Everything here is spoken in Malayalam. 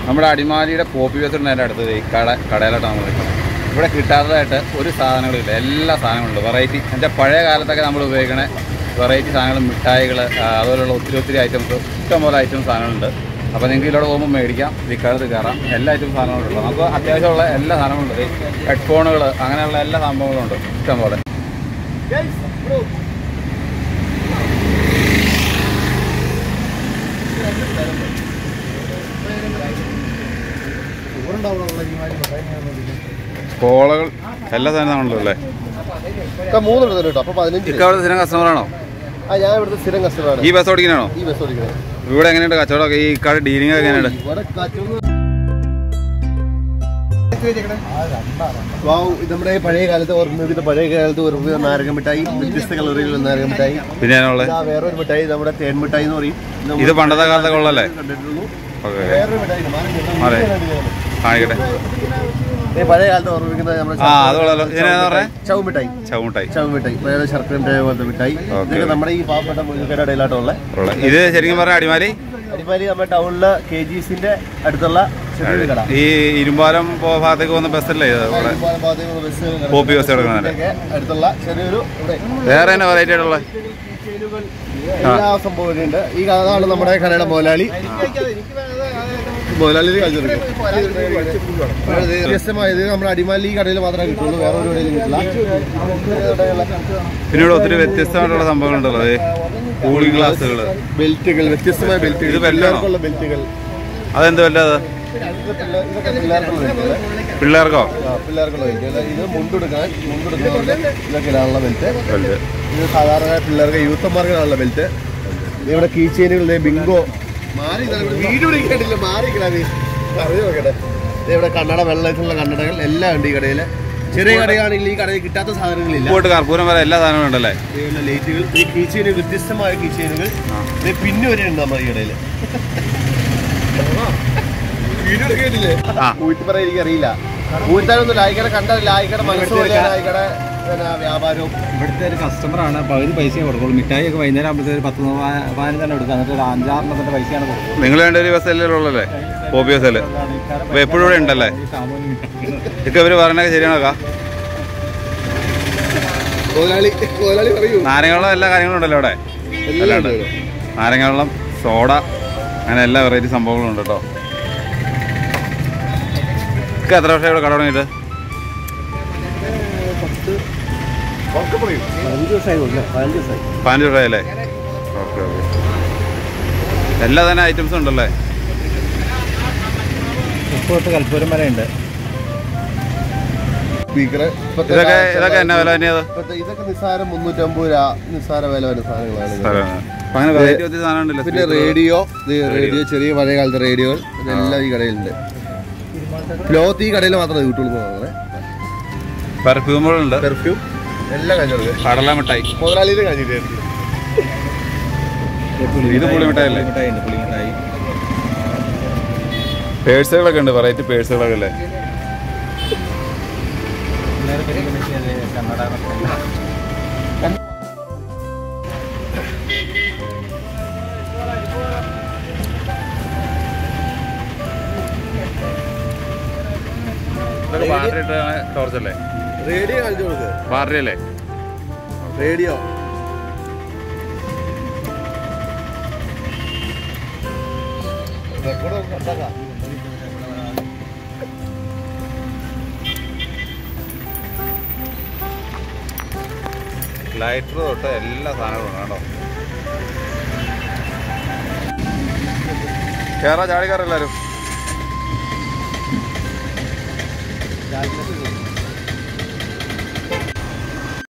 നമ്മുടെ അടിമാലിയുടെ പോപ്പി വെച്ചിട്ടുണ്ട് എൻ്റെ അടുത്തത് ഈ കട കടയിലോട്ടാണ് നമ്മൾ നിൽക്കുന്നത് ഇവിടെ കിട്ടാത്തതായിട്ട് ഒരു സാധനങ്ങളും ഇല്ല എല്ലാ സാധനങ്ങളുണ്ട് വെറൈറ്റി എന്നുവെച്ചാൽ പഴയ കാലത്തൊക്കെ നമ്മൾ ഉപയോഗിക്കണ വെറൈറ്റി സാധനങ്ങൾ മിഠായികൾ അതുപോലുള്ള ഒത്തിരി ഒത്തിരി ഐറ്റംസ് ഇഷ്ടംപോലെ ഐറ്റംസ് സാധനങ്ങളുണ്ട് അപ്പോൾ നിങ്ങൾക്ക് ഇതിലൂടെ പോകുമ്പോൾ മേടിക്കാം വിൽക്കാലത്ത് കയറാം എല്ലാ ഐറ്റം സാധനങ്ങളുണ്ട് നമുക്ക് അത്യാവശ്യമുള്ള എല്ലാ സാധനങ്ങളുണ്ട് ഹെഡ്ഫോണുകൾ അങ്ങനെയുള്ള എല്ലാ സംഭവങ്ങളും ഉണ്ട് ഇഷ്ടംപോലെ കോളകൾ എല്ലാ സാധനങ്ങളുണ്ടല്ലോ അല്ലേ മൂന്നെണ്ണം തരും കേട്ടോ അപ്പൊ പതിനഞ്ച് ഇക്ക അവിടുത്തെ സ്ഥിരം കസ്റ്റമറാണോ ആ ഞാൻ ഇവിടുത്തെ സ്ഥിരം കസ്റ്റമറാണ് ഈ ബസ് ഓടിക്കാനാണോ ഈ ബസ് ഓടിക്കുന്നത് ഇവിടെ എങ്ങനെയുണ്ട് കച്ചവടമൊക്കെ ഈ കട ഡീലിംഗ് ഒക്കെ എങ്ങനെയുണ്ട് ഇവിടെ കച്ചവടം വാവ്, ഇത് നമ്മുടെ പഴയ കാലത്ത് ഓർമ്മിപ്പിക്കുന്ന പഴയ കാലത്ത് ഓർമ്മിപ്പിക്കുന്ന നാരങ്ങ മിഠായി വ്യത്യസ്ത കളറിലുള്ള നാരങ്ങ മിഠായി പിന്നെ ഞാനുള്ള ഇതാ വേറൊരു മിഠായി നമ്മുടെ തേൻ മിഠായി എന്ന് പറയും നമ്മൾ ഇത് പണ്ടത്തെ കാലത്തൊക്കെ ഉള്ളല്ലേ കണ്ടിട്ടുള്ളൂ ഓക്കെ വേറൊരു മിഠായി ഉണ്ട്. മാറി നിൽക്കാം. അതെ. കാണിക്കട്ടെ ഈ പഴയ കാലത്ത് ഓർമ്മിക്കുന്നത് നമ്മുടെ ആ അത് കൊള്ളാലോ ഇതിനെന്താ പറയാ ചവ് മിഠായി ചവുമിട്ടായി ചവ് മിഠായി പഴയ ശർക്കര മിഠായി പോലത്തെ മിഠായി ഓക്കേ. ഇതൊക്കെ നമ്മുടെ ഈ പാവപ്പെട്ട മുഴുക്കയുടെ ഇടയിലായിട്ടുള്ള ഉള്ള ഇത് ശരിക്കും പറഞ്ഞാൽ അടിമാലി അടിമാലി നമ്മുടെ ടൗണില് കെ ജി സിന്റെ അടുത്തുള്ള ചെറിയൊരു കട ഈ ഇരുമ്പാലം പോ- ഭാഗത്തേക്ക് പോകുന്ന ബസ്സല്ലേ ഇത് ഇവിടെ പാലം ഭാഗത്തേക്കുള്ള ബസ് പോപ്പി ബസ് എടുക്കുന്നതല്ലേ ഒക്കെ അടുത്തുള്ള ചെറിയൊരു ഇവിടെ വേറെ തന്നെ വെറൈറ്റി ആയിട്ടുള്ള എല്ലാ സംഭവം ഇവിടെ ഉണ്ട് ഈ അതാണ് നമ്മുടെ കടയുടെ മുതലാളി മുതലാളി വ്യത്യസ്തമായത് നമ്മുടെ അടിമാലി ഈ കടയിൽ മാത്രമേ കിട്ടുള്ളൂ വേറെ ഒരു കടയിലും കിട്ടില്ല പിന്നെ ഇവിടെ ഒത്തിരി വ്യത്യസ്തമായിട്ടുള്ള സംഭവങ്ങളുണ്ടല്ലോ അത് കൂളിംഗ് ഗ്ലാസ്സുകൾ ബെൽറ്റുകൾ വ്യത്യസ്തമായ ബെൽറ്റുകൾ ഇത് ബെൽറ്റാണോ? പിള്ളേർക്കുള്ള ബെൽറ്റുകൾ അതെന്ത് വല്ല അത് ഇതൊക്കെ പിള്ളേ- ഇതൊക്കെ പിള്ളേർക്കുള്ള ബെൽറ്റുകൾ പിള്ളേർക്കോ ആ, പിള്ളേർക്കുള്ള ബെൽറ്റ് ഇത് മുണ്ടെടുക്കാൻ മുണ്ടെടുക്കുന്നവർക്ക് ഇതൊക്കെ ഇടാനുള്ള ബെൽറ്റ് വലുത് ഇത് സാധാരണ പിള്ളേർക്ക് യൂത്തന്മാർക്ക് ഇടാനുള്ള ബെൽറ്റ് ഇത് ഇവിടെ കീ ചെയിനുകൾ ബിങ്കോ മാറി ഇതാണ് ഇവിടെ വീട് പിടിക്കാണ്ടില്ല മാറി കിടാൻ അറിഞ്ഞു നോക്കട്ടെ ഇത് ഇവിടെ കണ്ണട വെള്ളത്തിലുള്ള കണ്ണടകൾ എല്ലാം ഉണ്ട് ഈ കടയിൽ ചെറിയ കടയാണെങ്കിൽ ഈ കടയിൽ കിട്ടാത്ത സാധനങ്ങളില്ല പോയിട്ട് കർപ്പൂരം വരെ എല്ലാ സാധനവും ഉണ്ടല്ലേ ഇതേപോലെ ലൈറ്റുകൾ ഈ കീ ചെയിനുകൾ വ്യത്യസ്തമായ കീ ചെയിനുകൾ ഇത് പിന്നെ വരെ ഉണ്ട് നമ്മുടെ ഈ കടയിൽ ആ ഊറ്റിപ്പറ എനിക്ക് അറിയില്ല ഊറ്റാനൊന്നും ലായിക്കട കണ്ട ലായിക്കട മനസ്സിലെ ലായിക്കട പിന്നെ വ്യാപാരവും ഇവിടുത്തെ ഒരു കസ്റ്റമറാണ് പകുതി പൈസ കൊടുക്കുള്ളൂ മിഠായി ഒക്കെ വൈകുന്നേരം ആകുമ്പോഴത്തേക്ക് ഒരു പത്ത് പതിന- പതിനഞ്ചെണ്ണം എടുക്കുക എന്നിട്ട് ഒരു അഞ്ചാറെണ്ണത്തിന്റെ പൈസയാണ് കൊടുക്കുന്നത് നിങ്ങൾ വേണ്ട ഒരു ബസ്സല്ലേ ഉള്ളല്ലേ പോപ്പി ബസ്സല്ലേ അപ്പൊ എപ്പോഴും ഇവിടെ ഉണ്ടല്ലേ ഈ സാമൂഹ്യ മിഠായി ഇതൊക്കെ ഇവര് പറയണൊക്കെ ശരിയാണോ കാ മുതലാളി മുതലാളി പറയൂ നാരങ്ങവെള്ളം എല്ലാ കാര്യങ്ങളും ഉണ്ടല്ലോ ഇവിടെ എല്ലാം ഉണ്ട് നാരങ്ങവെള്ളം സോഡ അങ്ങനെ എല്ലാ വെറൈറ്റി സംഭവങ്ങളും ഉണ്ട് കേട്ടോ ഇക്ക എത്ര വർഷം ഇവിടെ കട തുടങ്ങിയിട്ട് ഒക്കെ പറയൂ പതിനഞ്ച് ദിവസമായി കൊടുക്കാം പതിനഞ്ച് ദിവസമായി പതിനഞ്ച് രൂപയല്ലേ ഓക്കെ ഓക്കെ എല്ലാ തന്നെ ഐറ്റംസും ഉണ്ടല്ലേ ഉപ്പ് തൊട്ട് കൽപ്പൂരം വരെ ഉണ്ട് സ്പീക്കർ ഇതൊക്കെ ഇതൊക്കെ എന്നാ വില തന്നെയത് ഇതൊക്കെ നിസ്സാരം മുന്നൂറ്റമ്പത് രൂപ നിസ്സാര വില വരുന്ന സാധനങ്ങളാണ് ഇത്. അപ്പൊ അങ്ങനെ വെറൈറ്റി ഒത്തിരി സാധനം ഉണ്ടല്ലോ പിന്നെ റേഡിയോ റേഡിയോ ചെറിയ പഴയ കാലത്തെ റേഡിയോകൾ ഇതെല്ലാം ഈ കടയിലുണ്ട് ക്ലോത്ത് ഈ കടയിൽ മാത്രമേ കിട്ടുള്ളൂ എന്ന് പെർഫ്യൂമുകളുണ്ട് പെർഫ്യൂം എല്ലാം കഴിഞ്ഞത് കടല മിഠായി മുതലാളിയുടെ കഴിഞ്ഞിട്ടായിരുന്നു ഇത് പുളി മിഠായി അല്ലേ മിഠായി ഉണ്ട് പുളി മിഠായി പേഴ്സുകളൊക്കെ ഉണ്ട് വെറൈറ്റി പേഴ്സുകളൊക്കെ അല്ലേ പിള്ളേർക്ക് ഒരു മിഠായി കന്നഡ മിഠായി. ഇതൊക്കെ ബാറ്ററി ഇട്ട ടോർച്ച് അല്ലേ റേഡിയോ കാണിച്ചു കൊടുക്ക് ബാറ്ററി അല്ലേ റേഡിയോ ലൈറ്റർ തൊട്ട് എല്ലാ സാധനങ്ങളും ഉണ്ട് കേട്ടോ കേറാ ചാടി കയറി എല്ലാവരും